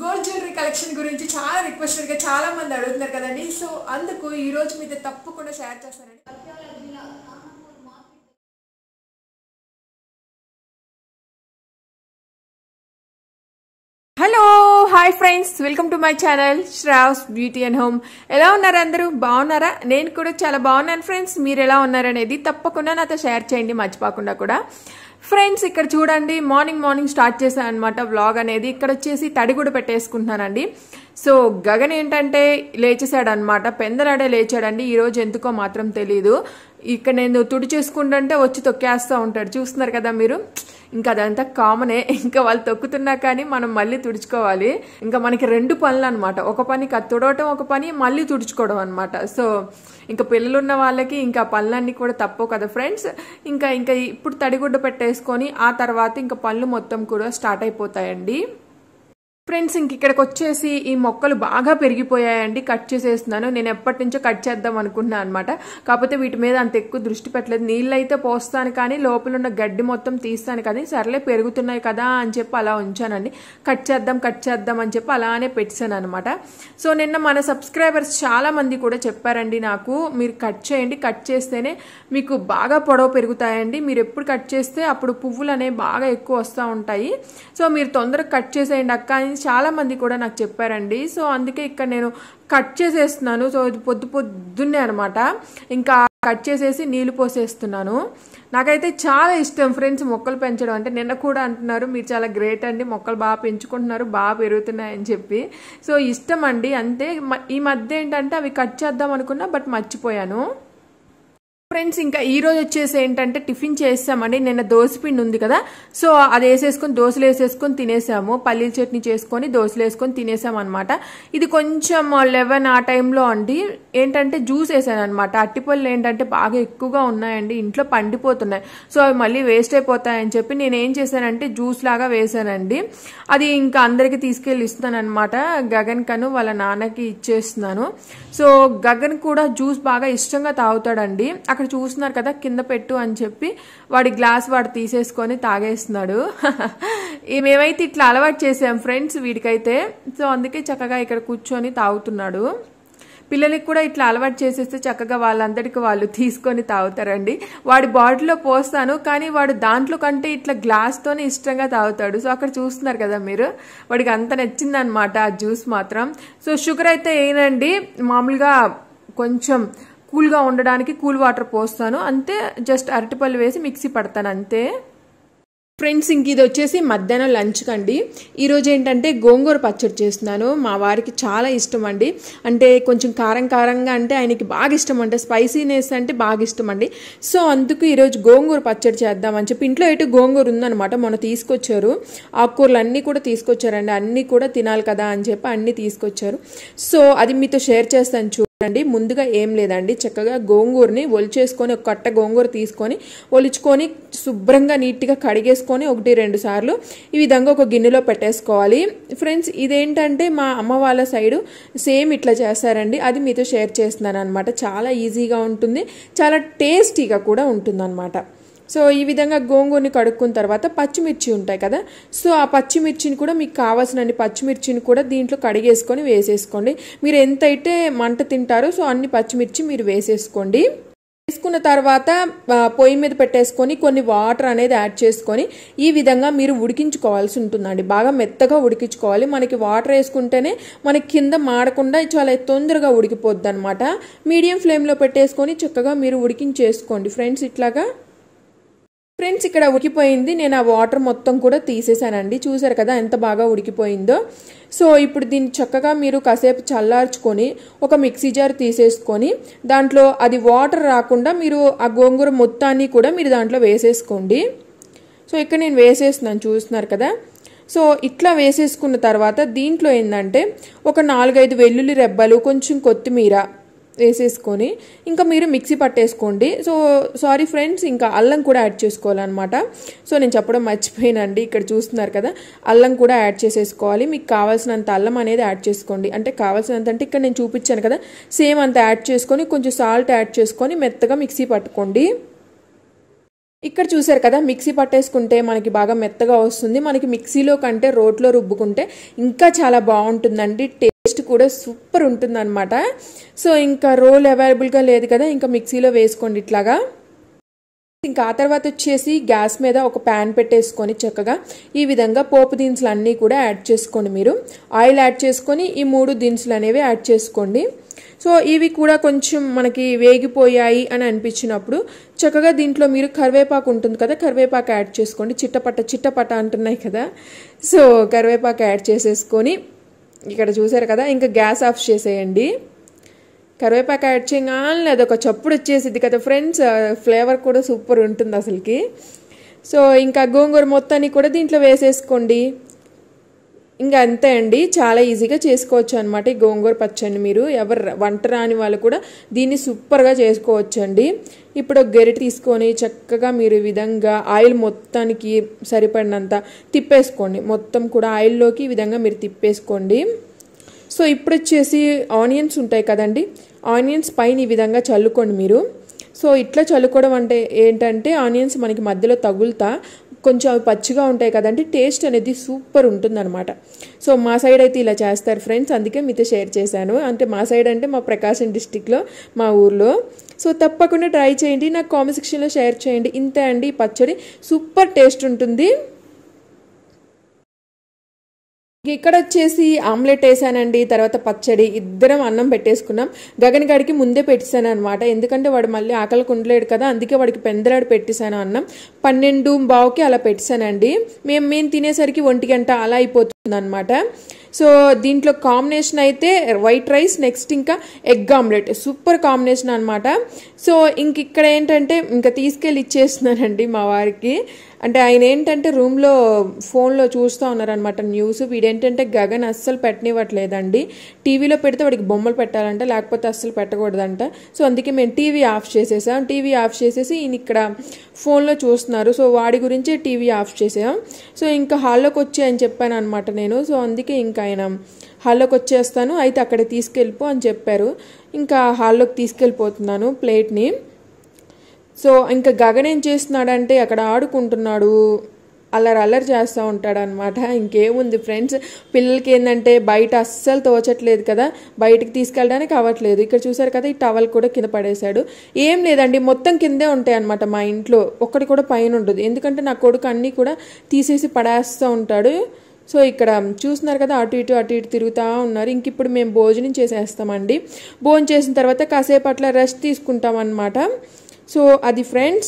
gold jewellery collection గురించి చాలా requested గా చాలా మంది అడుగుతున్నారు కదండి సో అందుకు ఈ రోజు మీతో తప్పకుండా షేర్ చేస్తానండి hello hi friends welcome to my channel Sravs beauty and home ఎలా ఉన్నారు అందరూ బాగున్నారా నేను కూడా చాలా బాగున్నాను ఫ్రెండ్స్ మీరు ఎలా ఉన్నారనేది తప్పకుండా నాతో షేర్ చేయండి మర్చిపోకుండా కూడా ఫ్రెండ్స్ ఇక్కడ చూడండి మార్నింగ్ మార్నింగ్ స్టార్ట్ చేశాను అనమాట వ్లాగ్ అనేది ఇక్కడ వచ్చేసి తడి కూడా పెట్టేసుకుంటున్నానండి సో గగన్ ఏంటంటే లేచేసాడు అనమాట పెందలాడే లేచాడండి ఈ రోజు ఎందుకో మాత్రం తెలియదు ఇక్కడ నేను తుడి చేసుకుంటుంటే వచ్చి తొక్కేస్తూ ఉంటాడు చూస్తున్నారు కదా మీరు ఇంకా అదంతా కామనే ఇంకా వాళ్ళు తొక్కుతున్నా కానీ మనం మళ్ళీ తుడుచుకోవాలి ఇంకా మనకి రెండు పనులు అనమాట ఒక పని క- తుడవటం ఒక పని మళ్ళీ తుడుచుకోవడం అనమాట సో ఇంకా పిల్లలు ఉన్న వాళ్ళకి ఇంకా పనులన్నీ కూడా తప్పవు కదా ఫ్రెండ్స్ ఇంకా ఇంకా ఇప్పుడు తడిగుడ్డ పెట్టేసుకొని ఆ తర్వాత ఇంకా పనులు మొత్తం కూడా స్టార్ట్ అయిపోతాయండి ఫ్రెండ్స్ ఇంక ఇక్కడికి వచ్చేసి ఈ మొక్కలు బాగా పెరిగిపోయాయండి కట్ చేసేస్తున్నాను నేను ఎప్పటి నుంచో కట్ చేద్దాం అనుకుంటున్నాను అనమాట కాకపోతే వీటి మీద అంత ఎక్కువ దృష్టి పెట్టలేదు నీళ్ళు అయితే పోస్తాను కానీ లోపల ఉన్న గడ్డి మొత్తం తీస్తాను కానీ సర్లే పెరుగుతున్నాయి కదా అని చెప్పి అలా ఉంచానండి కట్ చేద్దాం కట్ చేద్దాం అని చెప్పి అలానే పెట్టాను అనమాట సో నిన్న మన సబ్స్క్రైబర్స్ చాలా మంది కూడా చెప్పారండి నాకు మీరు కట్ చేయండి కట్ చేస్తేనే మీకు బాగా పొడవు పెరుగుతాయండి మీరు ఎప్పుడు కట్ చేస్తే అప్పుడు పువ్వులు అనేవి బాగా ఎక్కువ వస్తూ ఉంటాయి సో మీరు తొందరగా కట్ చేసేయండి అక్క అని చాలా మంది కూడా నాకు చెప్పారండి సో అందుకే ఇక్కడ నేను కట్ చేసేస్తున్నాను సో ఇది పొద్దు పొద్దున్నే అనమాట ఇంకా కట్ చేసేసి నీళ్లు పోసేస్తున్నాను నాకైతే చాలా ఇష్టం ఫ్రెండ్స్ మొక్కలు పెంచడం అంటే నిన్న కూడా అంటున్నారు మీరు చాలా గ్రేట్ అండి మొక్కలు బాగా పెంచుకుంటున్నారు బాగా పెరుగుతున్నాయని చెప్పి సో ఇష్టం అండి అంతే మ- ఈ మధ్య ఏంటంటే అవి కట్ చేద్దాం అనుకున్నా బట్ మర్చిపోయాను ఫ్రెండ్స్ ఇంకా ఈ రోజు వచ్చేసి ఏంటంటే టిఫిన్ చేసామండి నిన్న దోసపిండి ఉంది కదా సో అది వేసేసుకొని దోశలు వేసేసుకొని తినేసాము పల్లీల చట్నీ చేసుకొని దోశలు వేసుకొని తినేసాం అనమాట ఇది కొంచెం లెవెన్ ఆ టైంలో అండి ఏంటంటే జ్యూస్ వేసాను అనమాట అట్టిపళ్ళు ఏంటంటే బాగా ఎక్కువగా ఉన్నాయండి ఇంట్లో పండిపోతున్నాయి సో అవి మళ్ళీ వేస్ట్ అయిపోతాయని చెప్పి నేను ఏం చేశానంటే జ్యూస్ లాగా వేసానండి అది ఇంకా అందరికి తీసుకెళ్ళి ఇస్తున్నాను అనమాట గగన్ కను వాళ్ళ నాన్నకి ఇచ్చేస్తున్నాను సో గగన్ కూడా జ్యూస్ బాగా ఇష్టంగా తాగుతాడండి అక్కడ చూస్తున్నారు కదా కింద పెట్టు అని చెప్పి వాడి గ్లాస్ వాడు తీసేసుకొని తాగేస్తున్నాడు ఈ మేమైతే ఇట్లా అలవాటు చేసాం ఫ్రెండ్స్ వీడికైతే సో అందుకే చక్కగా ఇక్కడ కూర్చొని తాగుతున్నాడు పిల్లలకి కూడా ఇట్లా అలవాటు చేసేస్తే చక్కగా వాళ్ళందరికీ వాళ్ళు తీసుకొని తాగుతారండి వాడి బాటిల్లో పోస్తాను కానీ వాడు దాంట్లో కంటే ఇట్లా గ్లాస్తోనే ఇష్టంగా తాగుతాడు సో అక్కడ చూస్తున్నారు కదా మీరు వాడికి అంత నచ్చిందనమాట ఆ జ్యూస్ మాత్రం సో షుగర్ అయితే ఏనండి మామూలుగా కొంచెం కూల్గా ఉండడానికి కూల్ వాటర్ పోస్తాను అంతే జస్ట్ అరటిపళ్ళు వేసి మిక్సీ పడతాను అంతే ఫ్రెండ్స్ ఇంక ఇది వచ్చేసి మధ్యాహ్నం లంచ్ కండి ఈరోజు ఏంటంటే గోంగూర పచ్చడి చేస్తున్నాను మా వారికి చాలా ఇష్టం అండి అంటే కొంచెం కారం కారంగా అంటే ఆయనకి బాగా ఇష్టం అంటే స్పైసీనెస్ అంటే బాగా ఇష్టం అండి సో అందుకు ఈరోజు గోంగూర పచ్చడి చేద్దామని చెప్పి ఇంట్లో ఎటు గోంగూర ఉందనమాట మొన్న తీసుకొచ్చారు ఆకుకూరలు అన్నీ కూడా తీసుకొచ్చారండి అన్నీ కూడా తినాలి కదా అని చెప్పి అన్నీ తీసుకొచ్చారు సో అది మీతో షేర్ చేస్తాను చూ చూడండి ముందుగా ఏం లేదండి చక్కగా గోంగూరని ఒలిచేసుకొని ఒక కట్ట గోంగూర తీసుకొని ఒలుచుకొని శుభ్రంగా నీట్గా కడిగేసుకొని ఒకటి రెండు సార్లు ఈ విధంగా ఒక గిన్నెలో పెట్టేసుకోవాలి ఫ్రెండ్స్ ఇదేంటంటే మా అమ్మ వాళ్ళ సైడు సేమ్ ఇట్లా చేస్తారండి అది మీతో షేర్ చేస్తున్నాను అనమాట చాలా ఈజీగా ఉంటుంది చాలా టేస్టీగా కూడా ఉంటుందన్నమాట సో ఈ విధంగా గోంగూరని కడుక్కున్న తర్వాత పచ్చిమిర్చి ఉంటాయి కదా సో ఆ పచ్చిమిర్చిని కూడా మీకు కావాల్సినన్ని పచ్చిమిర్చిని కూడా దీంట్లో కడిగేసుకొని వేసేసుకోండి మీరు ఎంత అయితే మంట తింటారో సో అన్ని పచ్చిమిర్చి మీరు వేసేసుకోండి వేసుకున్న తర్వాత ఆ, పొయ్యి మీద పెట్టేసుకొని కొన్ని వాటర్ అనేది యాడ్ చేసుకొని ఈ విధంగా మీరు ఉడికించుకోవాల్సి ఉంటుందండి బాగా మెత్తగా ఉడికించుకోవాలి మనకి వాటర్ వేసుకుంటేనే మనకి కింద మాడకుండా చాలా తొందరగా ఉడికిపోద్ది అనమాట మీడియం ఫ్లేమ్లో పెట్టేసుకొని చక్కగా మీరు ఉడికించేసుకోండి ఫ్రెండ్స్ ఇట్లాగా ఫ్రెండ్స్ ఇక్కడ ఉడికిపోయింది నేను ఆ వాటర్ మొత్తం కూడా తీసేసానండి చూసారు కదా ఎంత బాగా ఉడికిపోయిందో సో ఇప్పుడు దీన్ని చక్కగా మీరు కాసేపు చల్లార్చుకొని ఒక మిక్సీ జార్ తీసేసుకొని దాంట్లో అది వాటర్ రాకుండా మీరు ఆ గోంగూర మొత్తాన్ని కూడా మీరు దాంట్లో వేసేసుకోండి సో ఇక్కడ నేను వేసేస్తున్నాను చూస్తున్నారు కదా సో ఇట్లా వేసేసుకున్న తర్వాత దీంట్లో ఏంటంటే ఒక నాలుగైదు వెల్లుల్లి రెబ్బలు కొంచెం కొత్తిమీర వేసేసుకొని ఇంకా మీరు మిక్సీ పట్టేసుకోండి సో సారీ ఫ్రెండ్స్ ఇంకా అల్లం కూడా యాడ్ చేసుకోవాలన్నమాట సో నేను చెప్పడం మర్చిపోయానండి ఇక్కడ చూస్తున్నారు కదా అల్లం కూడా యాడ్ చేసేసుకోవాలి మీకు కావాల్సినంత అల్లం అనేది యాడ్ చేసుకోండి అంటే కావాల్సినంత అంటే ఇక్కడ నేను చూపించాను కదా సేమ్ అంత యాడ్ చేసుకొని కొంచెం సాల్ట్ యాడ్ చేసుకొని మెత్తగా మిక్సీ పట్టుకోండి ఇక్కడ చూసారు కదా మిక్సీ పట్టేసుకుంటే మనకి బాగా మెత్తగా వస్తుంది మనకి మిక్సీలో కంటే రోట్లో రుబ్బుకుంటే ఇంకా చాలా బాగుంటుందండి టేస్ట్ కూడా సూపర్ ఉంటుందన్నమాట సో ఇంకా రోల్ అవైలబుల్గా లేదు కదా ఇంకా మిక్సీలో వేసుకోండి ఇట్లాగా ఇంకా ఆ తర్వాత వచ్చేసి గ్యాస్ మీద ఒక ప్యాన్ పెట్టేసుకొని చక్కగా ఈ విధంగా పోపు దినుసులు అన్నీ కూడా యాడ్ చేసుకోండి మీరు ఆయిల్ యాడ్ చేసుకొని ఈ మూడు దినుసులు అనేవి యాడ్ చేసుకోండి సో ఇవి కూడా కొంచెం మనకి వేగిపోయాయి అని అనిపించినప్పుడు చక్కగా దీంట్లో మీరు కరివేపాకు ఉంటుంది కదా కరివేపాకు యాడ్ చేసుకోండి చిట్టపట్ట చిట్టపట్ట అంటున్నాయి కదా సో కరివేపాకు యాడ్ చేసేసుకొని ఇక్కడ చూసారు కదా ఇంకా గ్యాస్ ఆఫ్ చేసేయండి కరివేపాకు యాడ్ చేయగానే అదొక చప్పుడు వచ్చేసింది కదా ఫ్రెండ్స్ ఫ్లేవర్ కూడా సూపర్ ఉంటుంది అసలుకి సో ఇంకా గోంగూర మొత్తాన్ని కూడా దీంట్లో వేసేసుకోండి ఇంకా అంతే అండి చాలా ఈజీగా చేసుకోవచ్చు అనమాట ఈ గోంగూర పచ్చడిని మీరు ఎవరు వంట రాని వాళ్ళు కూడా దీన్ని సూపర్గా చేసుకోవచ్చు అండి ఇప్పుడు ఒక గెరిటి తీసుకొని చక్కగా మీరు ఈ విధంగా ఆయిల్ మొత్తానికి సరిపడినంత తిప్పేసుకోండి మొత్తం కూడా ఆయిల్లోకి ఈ విధంగా మీరు తిప్పేసుకోండి సో ఇప్పుడు వచ్చేసి ఆనియన్స్ ఉంటాయి కదండి ఆనియన్స్ పైన ఈ విధంగా చల్లుకోండి మీరు సో ఇట్లా చల్లుకోవడం అంటే ఏంటంటే ఆనియన్స్ మనకి మధ్యలో తగులుతా కొంచెం అవి పచ్చిగా ఉంటాయి కదండి టేస్ట్ అనేది సూపర్ ఉంటుందన్నమాట సో మా సైడ్ అయితే ఇలా చేస్తారు ఫ్రెండ్స్ అందుకే మీతో షేర్ చేశాను అంటే మా సైడ్ అంటే మా ప్రకాశం డిస్టిక్లో మా ఊర్లో సో తప్పకుండా ట్రై చేయండి నాకు కామెంట్ సెక్షన్లో షేర్ చేయండి ఇంతే అండి ఈ పచ్చడి సూపర్ టేస్ట్ ఉంటుంది ఇక్కడ వచ్చేసి ఆమ్లెట్ వేసానండి తర్వాత పచ్చడి ఇద్దరం అన్నం పెట్టేసుకున్నాం గగన్ గడికి ముందే పెట్టేశాను అనమాట ఎందుకంటే వాడు మళ్ళీ ఆకలికి ఉండలేడు కదా అందుకే వాడికి పెందలాడు పెట్టేశాను అన్నం పన్నెండు బావుకి అలా పెట్టేశానండి మేము మేము తినేసరికి ఒంటి గంట అలా అయిపోతుంది అనమాట సో దీంట్లో కాంబినేషన్ అయితే వైట్ రైస్ నెక్స్ట్ ఇంకా ఎగ్ ఆమ్లెట్ సూపర్ కాంబినేషన్ అనమాట సో ఇంక ఇక్కడ ఏంటంటే ఇంకా తీసుకెళ్ళి ఇచ్చేస్తున్నానండి మా వారికి అంటే ఆయన ఏంటంటే రూమ్లో ఫోన్లో చూస్తూ ఉన్నారనమాట న్యూస్ వీడేంటంటే గగన్ అస్సలు పెట్టనివ్వట్లేదండి టీవీలో పెడితే వాడికి బొమ్మలు పెట్టాలంట లేకపోతే అస్సలు పెట్టకూడదంట సో అందుకే మేము టీవీ ఆఫ్ చేసేసాం టీవీ ఆఫ్ చేసేసి ఈయన ఇక్కడ ఫోన్లో చూస్తున్నారు సో వాడి గురించే టీవీ ఆఫ్ చేసాం సో ఇంకా హాల్లోకి వచ్చి అని చెప్పాను అనమాట నేను సో అందుకే ఇంకా ఆయన హాల్లోకి వచ్చేస్తాను అయితే అక్కడ తీసుకెళ్ళిపో అని చెప్పారు ఇంకా హాల్లోకి తీసుకెళ్ళిపోతున్నాను ప్లేట్ని సో ఇంకా గగన్ ఏం చేస్తున్నాడంటే అక్కడ ఆడుకుంటున్నాడు అల్లరి అల్లరి చేస్తూ ఉంటాడనమాట ఇంకేముంది ఫ్రెండ్స్ పిల్లలకి ఏంటంటే బయట అస్సలు తోచట్లేదు కదా బయటికి తీసుకెళ్ళడానికి అవ్వట్లేదు ఇక్కడ చూసారు కదా ఈ టవల్ కూడా కింద పడేశాడు ఏం లేదండి మొత్తం కిందే ఉంటాయి అనమాట మా ఇంట్లో ఒక్కటి కూడా పైన ఉండదు ఎందుకంటే నా కొడుకు అన్నీ కూడా తీసేసి పడేస్తూ ఉంటాడు సో ఇక్కడ చూస్తున్నారు కదా అటు ఇటు అటు ఇటు తిరుగుతూ ఉన్నారు ఇంక ఇప్పుడు మేము భోజనం చేసేస్తామండి భోజనం చేసిన తర్వాత కాసేపు అట్లా రెస్ట్ తీసుకుంటాం అనమాట సో అది ఫ్రెండ్స్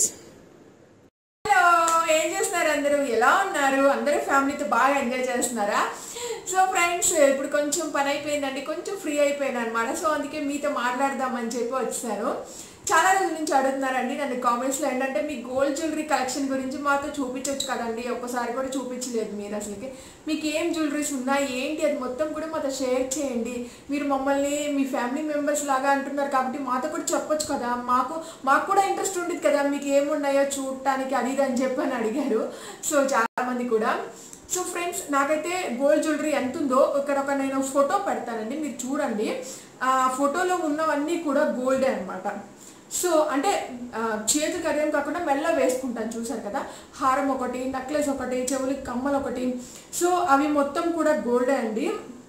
హలో ఏం చేస్తున్నారు అందరూ ఎలా ఉన్నారు అందరూ ఫ్యామిలీతో బాగా ఎంజాయ్ చేస్తున్నారా సో ఫ్రెండ్స్ ఇప్పుడు కొంచెం పని అయిపోయిందండి కొంచెం ఫ్రీ అయిపోయాను అనమాట సో అందుకే మీతో మాట్లాడదామని చెప్పి వచ్చాను చాలా రోజుల నుంచి అడుగుతున్నారండి నన్ను కామెంట్స్లో ఏంటంటే మీ గోల్డ్ జ్యువెలరీ కలెక్షన్ గురించి మాతో చూపించవచ్చు కదండి ఒక్కసారి కూడా చూపించలేదు మీరు అసలుకి మీకు ఏం జ్యువెలరీస్ ఉన్నాయి ఏంటి అది మొత్తం కూడా మాతో షేర్ చేయండి మీరు మమ్మల్ని మీ ఫ్యామిలీ మెంబర్స్ లాగా అంటున్నారు కాబట్టి మాతో కూడా చెప్పొచ్చు కదా మాకు మాకు కూడా ఇంట్రెస్ట్ ఉండేది కదా మీకు ఏమున్నాయో చూడటానికి అది ఇది అని చెప్పి అని అడిగారు సో చాలా మంది కూడా సో ఫ్రెండ్స్ నాకైతే గోల్డ్ జ్యువెలరీ ఎంత ఉందో ఇక్కడ ఒక నేను ఫోటో పెడతానండి మీరు చూడండి ఆ ఫోటోలో ఉన్నవన్నీ కూడా గోల్డే అనమాట సో అంటే ఆ, చేతికి అదేం కాకుండా మెల్ల వేసుకుంటాను చూసారు కదా హారం ఒకటి నెక్లెస్ ఒకటి చెవులకి కమ్మలు ఒకటి సో అవి మొత్తం కూడా గోల్డే అండి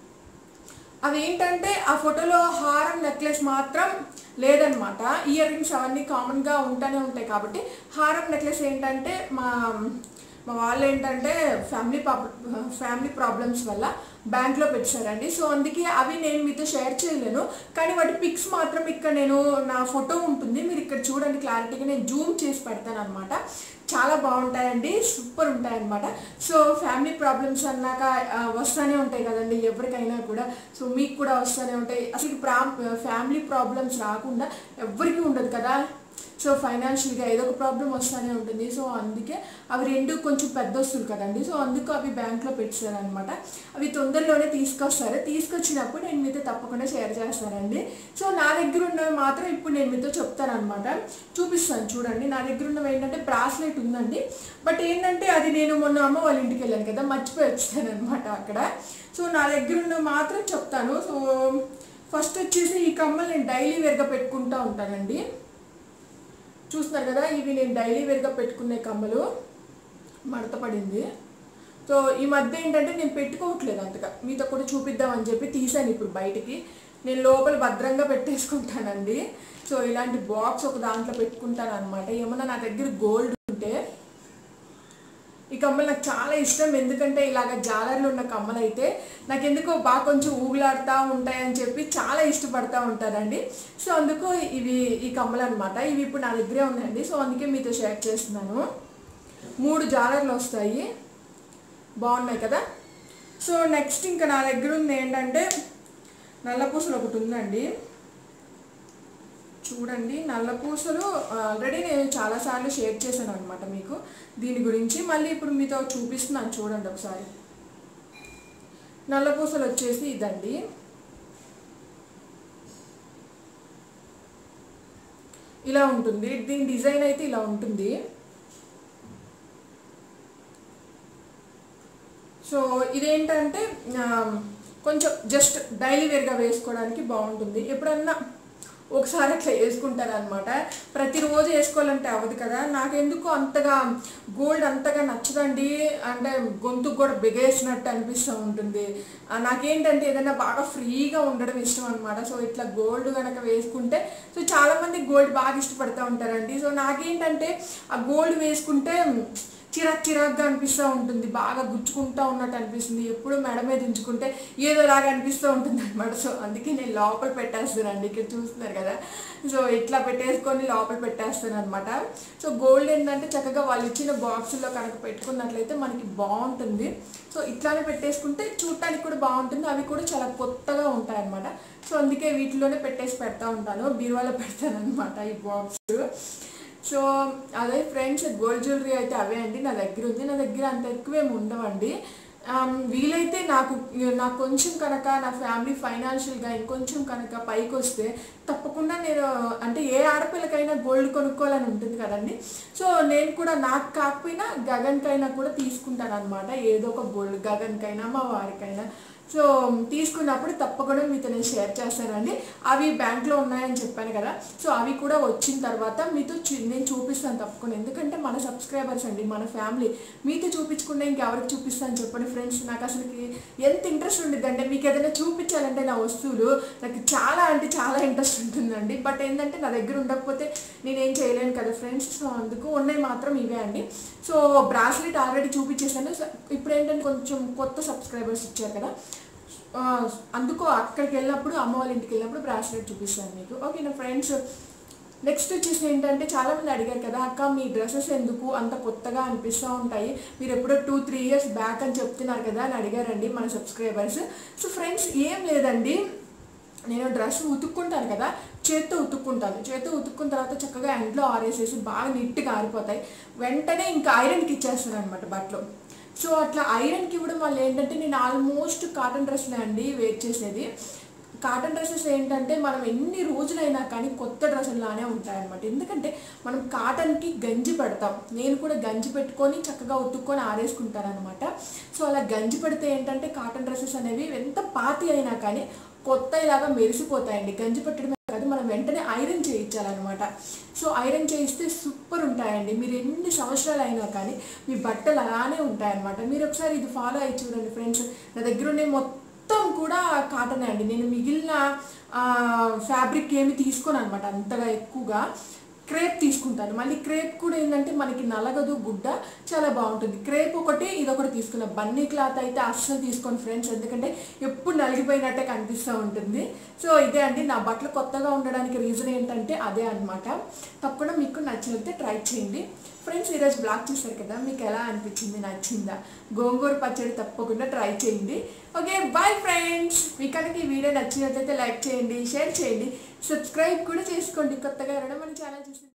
అవి ఏంటంటే ఆ ఫోటోలో హారం నెక్లెస్ మాత్రం లేదనమాట ఇయర్ రింగ్స్ అవన్నీ కామన్గా ఉంటానే ఉంటాయి కాబట్టి హారం నెక్లెస్ ఏంటంటే మా మా వాళ్ళు ఏంటంటే ఫ్యామిలీ ఫ్యామిలీ ప్రాబ్లమ్స్ వల్ల బ్యాంక్లో పెట్టారండి సో అందుకే అవి నేను మీతో షేర్ చేయలేను కానీ వాటి పిక్స్ మాత్రం ఇక్కడ నేను నా ఫోటో ఉంటుంది మీరు ఇక్కడ చూడండి క్లారిటీగా నేను జూమ్ చేసి పెడతాను అనమాట చాలా బాగుంటాయండి సూపర్ ఉంటాయి అనమాట సో ఫ్యామిలీ ప్రాబ్లమ్స్ అన్నాక ఆ, వస్తూనే ఉంటాయి కదండి ఎవరికైనా కూడా సో మీకు కూడా వస్తూనే ఉంటాయి అసలు ప్రా ఫ్యామిలీ ప్రాబ్లమ్స్ రాకుండా ఎవరికి ఉండదు కదా సో ఫైనాన్షియల్గా ఏదో ఒక ప్రాబ్లం వస్తూనే ఉంటుంది సో అందుకే అవి రెండు కొంచెం పెద్ద వస్తువులు కదండి సో అందుకు అవి బ్యాంక్లో పెట్టారనమాట అవి తొందరలోనే తీసుకొస్తారు తీసుకొచ్చినప్పుడు నేను మీతో తప్పకుండా షేర్ చేస్తానండి సో నా దగ్గర ఉన్నవి మాత్రం ఇప్పుడు నేను మీతో చెప్తానమాట చూపిస్తాను చూడండి నా దగ్గర ఉన్నవి ఏంటంటే బ్రాస్లెట్ ఉందండి బట్ ఏంటంటే అది నేను మొన్న అమ్మ వాళ్ళ ఇంటికి వెళ్ళాను కదా మర్చిపోయి వచ్చాను అనమాట అక్కడ సో నా దగ్గర ఉన్నవి మాత్రం చెప్తాను సో ఫస్ట్ వచ్చేసి ఈ కమ్మలు నేను డైలీ వేర్గా పెట్టుకుంటూ ఉంటానండి చూస్తున్నారు కదా ఇవి నేను డైలీ వేర్గా పెట్టుకునే కమ్మలు మడత పడింది సో ఈ మధ్య ఏంటంటే నేను పెట్టుకోవట్లేదు అంతగా మీతో కూడా చూపిద్దామని చెప్పి తీసాను ఇప్పుడు బయటికి నేను లోపల భద్రంగా పెట్టేసుకుంటానండి సో ఇలాంటి బాక్స్ ఒక దాంట్లో పెట్టుకుంటాను అనమాట ఏమన్నా నా దగ్గర గోల్డ్ ఉంటే ఈ కమ్మలు నాకు చాలా ఇష్టం ఎందుకంటే ఇలాగ జాలర్లు ఉన్న కమ్మలు అయితే నాకు ఎందుకో బాగా కొంచెం ఊగులాడుతూ ఉంటాయని చెప్పి చాలా ఇష్టపడతా ఉంటానండి సో అందుకు ఇవి ఈ కమ్మలు అనమాట ఇవి ఇప్పుడు నా దగ్గరే ఉన్నాయండి సో అందుకే మీతో షేర్ చేస్తున్నాను మూడు జాలర్లు వస్తాయి బాగున్నాయి కదా సో నెక్స్ట్ ఇంకా నా దగ్గర ఉంది ఏంటంటే నల్లపూసలు ఒకటి ఉందండి చూడండి నల్ల పూసలు ఆల్రెడీ నేను చాలాసార్లు షేర్ చేశాను అనమాట మీకు దీని గురించి మళ్ళీ ఇప్పుడు మీతో చూపిస్తున్నాను చూడండి ఒకసారి నల్ల పూసలు వచ్చేసి ఇదండి ఇలా ఉంటుంది దీని డిజైన్ అయితే ఇలా ఉంటుంది సో ఇదేంటంటే ఆ, కొంచెం జస్ట్ డైలీ వేర్గా వేసుకోవడానికి బాగుంటుంది ఎప్పుడన్నా ఒకసారి అట్లా వేసుకుంటారు అనమాట ప్రతిరోజు వేసుకోవాలంటే అవ్వదు కదా నాకెందుకు అంతగా గోల్డ్ అంతగా నచ్చదండి అంటే గొంతుకు కూడా బిగేసినట్టు అనిపిస్తూ ఉంటుంది ఆ, నాకేంటంటే ఏదైనా బాగా ఫ్రీగా ఉండడం ఇష్టం అనమాట సో ఇట్లా గోల్డ్ కనుక వేసుకుంటే సో చాలామంది గోల్డ్ బాగా ఇష్టపడుతూ ఉంటారండి సో నాకేంటంటే ఆ గోల్డ్ వేసుకుంటే చిరాక్ చిరాక్గా అనిపిస్తూ ఉంటుంది బాగా గుచ్చుకుంటా ఉన్నట్టు అనిపిస్తుంది ఎప్పుడు మెడ మీద ఉంచుకుంటే ఏదోలాగా అనిపిస్తూ ఉంటుంది అనమాట సో అందుకే నేను లోపల పెట్టేస్తానండి ఇక్కడ చూస్తున్నారు కదా సో ఇట్లా పెట్టేసుకొని లోపల పెట్టేస్తాను అనమాట సో గోల్డ్ ఏంటంటే చక్కగా వాళ్ళు ఇచ్చిన బాక్సుల్లో కనుక పెట్టుకున్నట్లయితే మనకి బాగుంటుంది సో ఇట్లానే పెట్టేసుకుంటే చూడటానికి కూడా బాగుంటుంది అవి కూడా చాలా కొత్తగా ఉంటాయి అనమాట సో అందుకే వీటిలోనే పెట్టేసి పెడతా ఉంటాను బీరువాలో పెడతాను అనమాట ఈ బాక్స్ సో అదే ఫ్రెండ్స్ గోల్డ్ జ్యువెలరీ అయితే అవే అండి నా దగ్గర ఉంది నా దగ్గర అంత ఎక్కువేమి ఉండవండి ఆమ్, వీలైతే నాకు నాకు కొంచెం కనుక నా ఫ్యామిలీ ఫైనాన్షియల్గా ఇంకొంచెం కనుక పైకి వస్తే తప్పకుండా నేను అంటే ఏ ఆడపిల్లకైనా గోల్డ్ కొనుక్కోవాలని ఉంటుంది కదండి సో నేను కూడా నాకు కాకపోయినా గగన్కైనా కూడా తీసుకుంటాను అనమాట ఏదో ఒక గోల్డ్ గగన్కైనా మా వారికైనా సో తీసుకున్నప్పుడు తప్పకుండా మీతో నేను షేర్ చేస్తానండి అవి బ్యాంక్లో ఉన్నాయని చెప్పాను కదా సో అవి కూడా వచ్చిన తర్వాత మీతో చూ- నేను చూపిస్తాను తప్పకుండా ఎందుకంటే మన సబ్స్క్రైబర్స్ అండి మన ఫ్యామిలీ మీతో చూపించకుండా ఇంకెవరికి చూపిస్తాను చెప్పండి ఫ్రెండ్స్ నాకు అసలుకి ఎంత ఇంట్రెస్ట్ ఉండిద్ది అంటే మీకు ఏదైనా చూపించాలంటే నా వస్తువులు నాకు చాలా అంటే చాలా ఇంట్రెస్ట్ ఉంటుందండి బట్ ఏంటంటే నా దగ్గర ఉండకపోతే నేనేం చేయలేను కదా ఫ్రెండ్స్ సో అందుకు ఉన్నాయి మాత్రం ఇవే అండి సో బ్రాస్లెట్ ఆల్రెడీ చూపించేసాను సో ఇప్పుడు ఏంటంటే కొంచెం కొత్త సబ్స్క్రైబర్స్ ఇచ్చారు కదా ఆ, అందుకు అక్కడికి వెళ్ళినప్పుడు అమ్మ వాళ్ళ ఇంటికి వెళ్ళినప్పుడు బ్రాస్లెట్ చూపిస్తాను మీకు ఓకే నా ఫ్రెండ్స్ నెక్స్ట్ వచ్చేసి ఏంటంటే చాలా మంది అడిగారు కదా అక్క మీ డ్రెస్సెస్ ఎందుకు అంత కొత్తగా అనిపిస్తూ ఉంటాయి మీరు ఎప్పుడో టూ త్రీ ఇయర్స్ బ్యాక్ అని చెప్తున్నారు కదా అని అడిగారండి మన సబ్స్క్రైబర్స్ సో ఫ్రెండ్స్ ఏం లేదండి నేను డ్రెస్ ఉతుక్కుంటాను కదా చేత్తో ఉతుక్కుంటాను చేత్తో ఉతుక్కున్న తర్వాత చక్కగా ఎండలో ఆరేసేసి బాగా నీట్గా ఆరిపోతాయి వెంటనే ఇంకా ఐరన్కి ఇచ్చేస్తాను అనమాట బట్టలు సో అట్లా ఐరన్కి ఇవ్వడం వల్ల ఏంటంటే నేను ఆల్మోస్ట్ కాటన్ డ్రెస్లే అండి వేర్ చేసేది కాటన్ డ్రెస్సెస్ ఏంటంటే మనం ఎన్ని రోజులైనా కానీ కొత్త డ్రెస్సులానే ఉంటాయన్నమాట ఎందుకంటే మనం కాటన్కి గంజి పెడతాం నేను కూడా గంజి పెట్టుకొని చక్కగా ఉతుక్కొని ఆరేసుకుంటాను అనమాట సో అలా గంజి పెడితే ఏంటంటే కాటన్ డ్రెస్సెస్ అనేవి ఎంత పాతి అయినా కానీ కొత్త ఇలాగా మెరిసిపోతాయండి గంజి పెట్టడమే కాదు మనం వెంటనే ఐరన్ చేయించాలన్నమాట సో ఐరన్ చేయిస్తే సూపర్ ఉంటాయండి మీరు ఎన్ని సంవత్సరాలు అయినా కానీ మీ బట్టలు అలానే ఉంటాయన్నమాట మీరు ఒకసారి ఇది ఫాలో అయ్యి చూడండి ఫ్రెండ్స్ నా దగ్గర ఉండే మొత్తం కూడా కాటన్ అండి నేను మిగిలిన ఫ్యాబ్రిక్ ఏమి తీసుకోను అనమాట అంతగా ఎక్కువగా క్రేప్ తీసుకుంటాను మళ్ళీ క్రేప్ కూడా ఏంటంటే మనకి నలగదు గుడ్డ చాలా బాగుంటుంది క్రేప్ ఒకటి ఇది ఒకటి తీసుకున్నా బన్నీ క్లాత్ అయితే అస్సలు తీసుకోండి ఫ్రెండ్స్ ఎందుకంటే ఎప్పుడు నలిగిపోయినట్టే కనిపిస్తూ ఉంటుంది సో ఇదే అండి నా బట్టలు కొత్తగా ఉండడానికి రీజన్ ఏంటంటే అదే అన్నమాట తప్పకుండా మీకు నచ్చినట్టే ట్రై చేయండి ఫ్రెండ్స్ ఈరోజు బ్లాగ్ చేశారు కదా మీకు ఎలా అనిపించింది నచ్చిందా గోంగూర పచ్చడి తప్పకుండా ట్రై చేయండి ఓకే బాయ్ ఫ్రెండ్స్ మీకు కనుక ఈ వీడియో నచ్చినట్లయితే లైక్ చేయండి షేర్ చేయండి సబ్స్క్రైబ్ కూడా చేసుకోండి కొత్తగా ఎవరైనా మన ఛానల్ చూసి